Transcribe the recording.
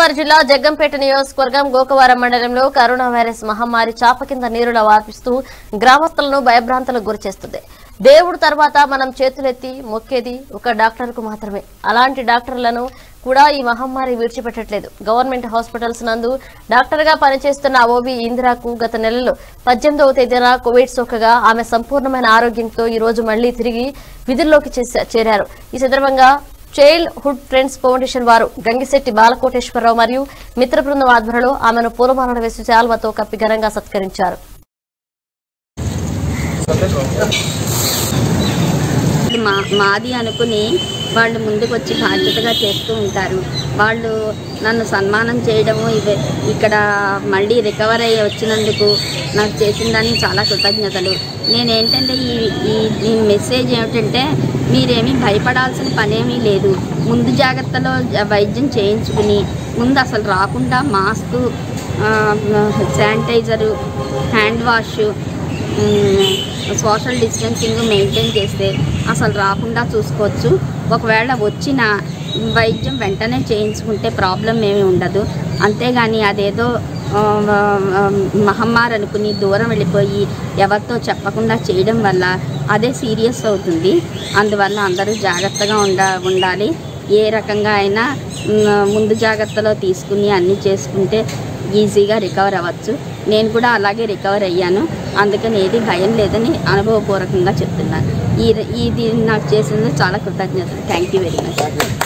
తూర్పుగోదావరి జిల్లా జగ్గంపేట నియోజకవర్గం గోకవరం మండలంలో కరోనా వైరస్ మహమ్మారి చాప కింద నీరులా వాపిస్తూ గ్రామస్తులను భయభ్రాంతులకు గురిచేస్తుంది దేవుడు తర్వాత మనం చేతులెత్తి మొక్కేది ఒక డాక్టర్కు మాత్రమే అలాంటి డాక్టర్లను కూడా ఈ మహమ్మారి విడిచిపెట్టట్లేదు గవర్నమెంట్ హాస్పిటల్స్ నందు డాక్టర్గా పనిచేస్తున్న ఓబీ ఇందిరాకు గత నెలలో పద్దెనిమిదవ తేదీన కోవిడ్ సోకగా ఆమె సంపూర్ణమైన ఆరోగ్యంతో ఈ రోజు మళ్లీ తిరిగి విధుల్లోకి చేసా- చేరారు ఈ సందర్భంగా చైల్డ్ హుడ్ ఫ్రెండ్స్ ఫౌండేషన్ వారు గంగిశెట్టి బాలకోటేశ్వరరావు మరియు మిత్ర బృందం ఆధ్వర్యంలో ఆమెను పూలమాలలు వేసి శాల్వతో కప్పి ఘనంగా సత్కరించారు ఇది మా మాది అనుకుని వాళ్ళు ముందుకు వచ్చి బాధ్యతగా చేస్తూ ఉంటారు వాళ్ళు నన్ను సన్మానం చేయడము ఇవే ఇక్కడ మళ్ళీ రికవర్ అయ్యి వచ్చినందుకు నాకు చేసిన దానికి చాలా కృతజ్ఞతలు నేనేంటంటే ఈ ఈ ఈ మెసేజ్ ఏమిటంటే మీరేమీ భయపడాల్సిన పనేమీ లేదు ముందు జాగ్రత్తలో జ- వైద్యం చేయించుకుని ముందు అసలు రాకుండా mask sanitiser hand wash social distancing maintain చేస్తే అసలు రాకుండా చూసుకోవచ్చు ఒకవేళ వచ్చిన వైద్యం వెంటనే చేయించుకుంటే ప్రాబ్లం ఏమీ ఉండదు అంతేగాని అదేదో ఆ, ఆ, మహమ్మారి అనుకుని దూరం వెళ్ళిపోయి ఎవరితో చెప్పకుండా చేయడం వల్ల అదే సీరియస్ అవుతుంది అందువల్ల అందరూ జాగ్రత్తగా ఉండ ఉండాలి ఏ రకంగా అయినా మ్, ముందు జాగ్రత్తలో తీసుకుని అన్నీ చేసుకుంటే ఈజీగా రికవర్ అవ్వచ్చు నేను కూడా అలాగే రికవర్ అయ్యాను అందుకని ఏది భయం లేదని అనుభవపూర్వకంగా చెప్తున్నాను ఈ ఇది నాకు చేసింది చాలా కృతజ్ఞతలు థ్యాంక్ యూ వెరీ మచ్